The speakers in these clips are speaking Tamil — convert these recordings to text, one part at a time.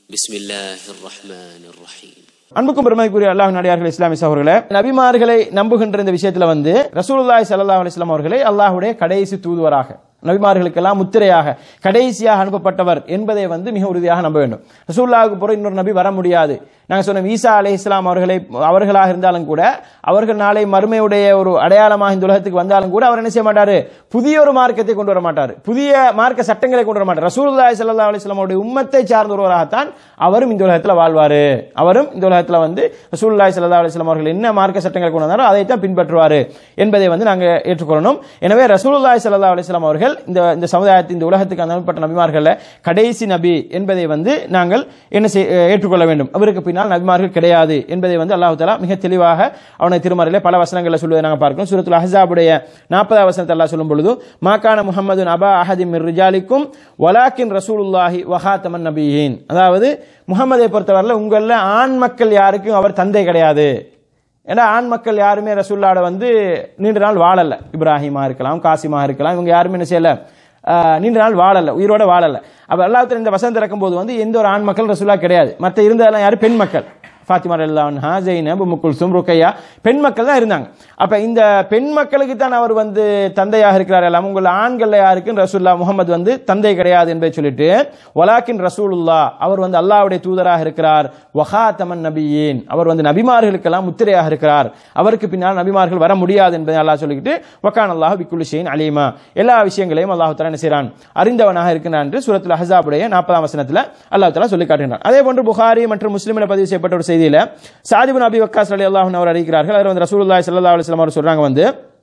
بسم الله الرحمن الرحيم அன்புக்கும் பெருமதிக்குரிய அல்லாஹ் நடிகார்கள் இஸ்லாமிய சகோதரர்களே நபிமார்களை நம்புகின்ற இந்த விஷயத்துல வந்து ரசூலுல்லாஹி ஸல்லல்லாஹு அலைஹி வஸல்லம் அவர்களை அல்லாஹ்வுடைய கடைசி தூதுவராக நபிமார்களுக்கெல்லாம் முத்திரையாக கடைசியாக அனுப்பப்பட்டவர் என்பதை வந்து மிக உறுதியாக நம்ப வேண்டும் ரசூலுல்லாஹுக்கு பிறகு இன்னொரு நபி வர முடியாது நாங்கள் சொன்ன ஈசா அலை இஸ்லாம் அவர்களை அவர்களாக இருந்தாலும் கூட அவர்கள் நாளை மறுமையுடைய ஒரு அடையாளமாக இந்த உலகத்துக்கு வந்தாலும் கூட அவர் என்ன செய்ய மாட்டாரு புதிய ஒரு மார்க்கத்தை கொண்டு வர மாட்டார் புதிய மார்க்க சட்டங்களை கொண்டு வர மாட்டார் ரசூலுல்லாஹி ஸல்லல்லாஹு அலைஹி வஸல்லம் அவருடைய உம்மத்தை சார்ந்த ஒருவராகத்தான் அவரும் இந்த உலகத்தில் வாழ்வாரு அவரும் இந்த உலகத்தில் வந்து ரசூலுல்லாஹி ஸல்லல்லாஹு அலைஹி வஸல்லம் அவர்கள் என்ன மார்க்க சட்டங்களை கொண்டு வந்தாரோ அதைத்தான் பின்பற்றுவார் என்பதை வந்து நாங்கள் ஏற்றுக்கொள்ளணும் எனவே ரசூலுல்லாஹி ஸல்லல்லாஹு அலைஹி வஸல்லம் அவர்கள் இந்த இந்த சமுதாயத்தின் இந்த உலகத்துக்கு அனுப்பப்பட்ட நபிமார்கள கடைசி நபி என்பதை வந்து நாங்கள் என்ன செய் ஏற்றுக்கொள்ள வேண்டும் அவருக்கு பின்னால் நபிமார்கள் கிடையாது என்பதை வந்து அல்லாஹ் தஆலா மிக தெளிவாக அவனை திருமறையிலே பல வசனங்களில் சொல்வதை நாங்கள் பார்க்கிறோம் சூரத்துல் அஹ்ஸாபுடைய நாற்பதாவது வசனத்தை அல்லாஹ் சொல்லும் பொழுது மாகான முஹம்மது அபா அஹதி மிர் ரிஜாலிக்கும் வலாக்கின் ரசூலுல்லாஹி வஹாத்தமன் நபியின் அதாவது முகமதை பொறுத்தவரையில் உங்களில் ஆண் மக்கள் யாருக்கும் அவர் தந்தை கிடையாது ஏன்னா ஆண் மக்கள் யாருமே ரசூல்லாட வந்து நீண்ட நாள் வாழல இப்ராஹிமா இருக்கலாம் காசிமா இருக்கலாம் இவங்க யாருமே என்ன செய்யல ஆஹ், நீண்ட நாள் வாழல உயிரோட வாழல அப்ப அல்லாஹ் இந்த வசனம் திறக்கும் போது வந்து எந்த ஒரு ஆண் மக்கள் ரசூலா கிடையாது மற்ற இருந்ததெல்லாம் யாரு பெண் மக்கள் ஃபாத்திமா ரல்லான்ஹா ஜெயினப் முக்குல்சும் ருக்கையா பெண் மக்கள் தான் இருந்தாங்க அப்ப இந்த பெண் மக்களுக்கு தான் அவர் வந்து தந்தையாக இருக்கிறார் எல்லாம் உங்கள் ஆண்கள் யாருக்கும் ரசூல்லா முகமது வந்து தந்தை கிடையாது என்பதை சொல்லிட்டு வலாக்கின் ரசூலுல்லா அவர் வந்து அல்லாஹ்வுடைய தூதராக இருக்கிறார் வஹாத்தமன் நபியேன் அவர் வந்து நபிமார்களுக்கெல்லாம் முத்திரையாக இருக்கிறார் அவருக்கு பின்னால் நபிமார்கள் வர முடியாது என்பதை அல்லாஹ் சொல்லிக்கிட்டு வக்கான் அல்லாஹ் பிக்குல் ஷெயின் அலீமா எல்லா விஷயங்களையும் அல்லாஹ் தலா என்ன செய்கிறான் அறிந்தவனாக இருக்கிறான் என்று சூரத்தில் அஹாபுடைய நாற்பதாம் வசனத்தில் அல்லாஹ் தலா சொல்லி காட்டுகிறான் அதே போன்று புகாரி மற்றும் முஸ்லிமில் பதிவு செய்யப்பட்ட ஒரு செய்தியில சாதிபு நபி வக்காஸ் அலி அல்லாஹ் அவர் அறிவிக்கிறார்கள் அதில் வந்து ரசூலுல்லாஹி ஸல்லல்லாஹு அலைஹி வஸல்லம் அவர் சொல்றாங்க வந்து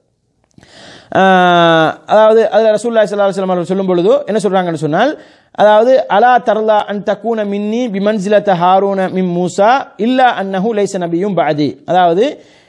ஆஹ், அதாவது அதில் ரசூலுல்லாஹி ஸல்லல்லாஹு அலைஹி வஸல்லம் அவர்கள் சொல்லும் பொழுது என்ன சொல்றாங்கன்னு சொன்னால் அதாவது அலா தர்லா அன் தக்கூன மின்னி பிமன்சிலத ஹாரூன மிம் மூசா இல்லா அன்னஹு லைஸ நபியும் பாதி அதாவது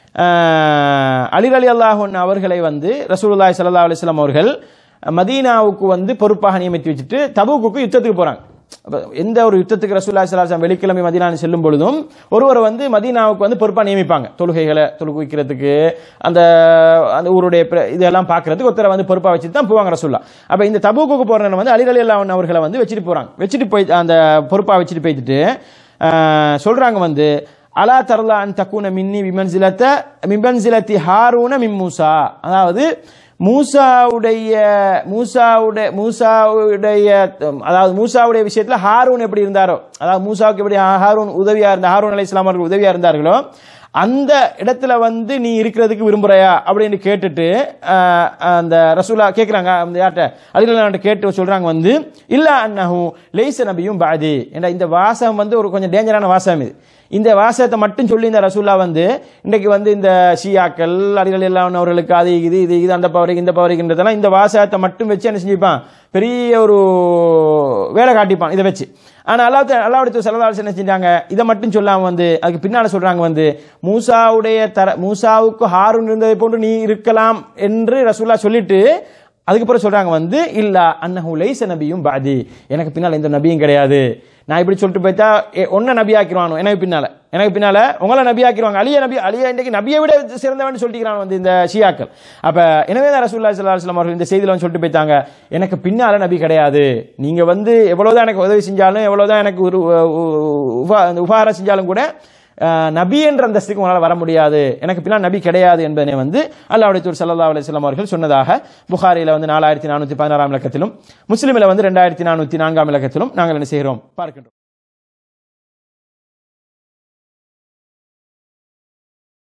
ஆஹ், அலி அலி அல்லாஹன் அவர்களை வந்து ரசூலுல்லாஹி ஸல்லல்லாஹு அலைஹி வஸல்லம் அவர்கள் மதீனாவுக்கு வந்து பொறுப்பாக நியமித்து வச்சுட்டு தபூக்குக்கு யுத்தத்துக்கு போறாங்க அப்ப எந்த ஒரு யுத்தத்துக்கு ரசூல்லா சலாசம் வெள்ளிக்கிழமை மதீனா செல்லும் பொழுதும் ஒருவர் வந்து மதீனாவுக்கு வந்து பொறுப்பா நியமிப்பாங்க தொழுகைகளை தொழுகு வைக்கிறதுக்கு அந்த அந்த ஊருடைய பிர- இதெல்லாம் பார்க்கறதுக்கு ஒருத்தரை வந்து பொறுப்பா வச்சுட்டு தான் போவாங்க ரசூல்லா அப்ப இந்த தபூக்குக்கு போறவங்க வந்து அலி அலி அல்லாஹ் அவர்களை வந்து வச்சுட்டு போறாங்க வச்சுட்டு போய் அந்த பொறுப்பா வச்சுட்டு போயிட்டு ஆஹ், சொல்றாங்க வந்து அலா தர்லா அன் தக்கூன மின்னி விமன்சிலத்த மிமன்சிலத்தி ஹாரூன மிம் மூசா அதாவது மூசாவுடைய மூசாவுடைய மூசாவுடைய அதாவது மூசாவுடைய விஷயத்துல ஹாரூன் எப்படி இருந்தாரோ அதாவது மூசாவுக்கு எப்படி ஹாரூன் உதவியா இருந்த ஹாரூன் அலை இஸ்லாம் அவர்கள் உதவியா இருந்தார்களோ அந்த இடத்துல வந்து நீ இருக்கிறதுக்கு விரும்புறையா அப்படின்னு கேட்டுட்டு ஆஹ், அந்த ரசூலா கேட்குறாங்க அந்த யார்கிட்ட அலிலான்ட்ட கேட்டு சொல்றாங்க வந்து இல்ல அன்னஹு லைச நபியும் பாதி என்ற இந்த வாசகம் வந்து ஒரு கொஞ்சம் டேஞ்சரான வாசகம் இது இந்த வாசகத்தை மட்டும் சொல்லி இந்த ரசூல்லா வந்து இன்றைக்கு வந்து இந்த ஷியாக்கள் அடிகள் எல்லாம் அவர்களுக்கு அது இது இது இது அந்த பவருக்கு இந்த பவருக்குன்றதெல்லாம் இந்த வாசகத்தை மட்டும் வச்சு என்ன செஞ்சுப்பான் பெரிய ஒரு வேலை காட்டிப்பான் இதை வச்சு ஆனால் அல்லாஹ் அல்லாவுடைய செலவாளர் என்ன செஞ்சாங்க இதை மட்டும் சொல்லாம வந்து அதுக்கு பின்னால சொல்றாங்க வந்து மூசாவுடைய தர மூசாவுக்கு ஹாரூன் இருந்ததை போன்று நீ இருக்கலாம் என்று ரசூல்லா சொல்லிட்டு அதுக்கப்புறம் சொல்றாங்க வந்து இல்ல அன்னஹு லைஸ நபியும் பாதி எனக்கு பின்னால எந்த நபியும் கிடையாது நான் இப்படி சொல்லிட்டு போயிட்டா எ- ஒன்ன நபி ஆக்கிடுவானோ எனக்கு பின்னால எனக்கு பின்னால உங்களை நபி ஆக்கிடுவாங்க அலிய நபி அலிய இன்றைக்கு நபியை விட சிறந்தவன் சொல்லிக்கிறான் வந்து இந்த ஷியாக்கள் அப்ப எனவே தான் ரசூல்லா ஸல்லல்லாஹு அலைஹி வஸல்லம் அவர்கள் இந்த செய்தியில வந்து சொல்லிட்டு போயிட்டாங்க எனக்கு பின்னால நபி கிடையாது நீங்க வந்து எவ்வளவுதான் எனக்கு உதவி செஞ்சாலும் எவ்வளவுதான் எனக்கு ஒரு உ- உ- உபா- அந்த உபகாரம் செஞ்சாலும் கூட அஹ், நபி என்ற அந்தஸ்துக்கு உங்களால் வர முடியாது எனக்கு பின்னால் நபி கிடையாது என்பதனை வந்து அல்லாஹ்வுடைய தூர் ஸல்லல்லாஹு அலைஹி வஸல்லம் அவர்கள் சொன்னதாக புகாரில வந்து நாலாயிரத்தி நானூற்றி பதினாறாம் இலக்கத்திலும் முஸ்லிமில் வந்து ரெண்டாயிரத்தி நானூற்றி நான்காம் இலக்கத்திலும் நாங்கள் என்ன செய்கிறோம் பார்க்கின்றோம்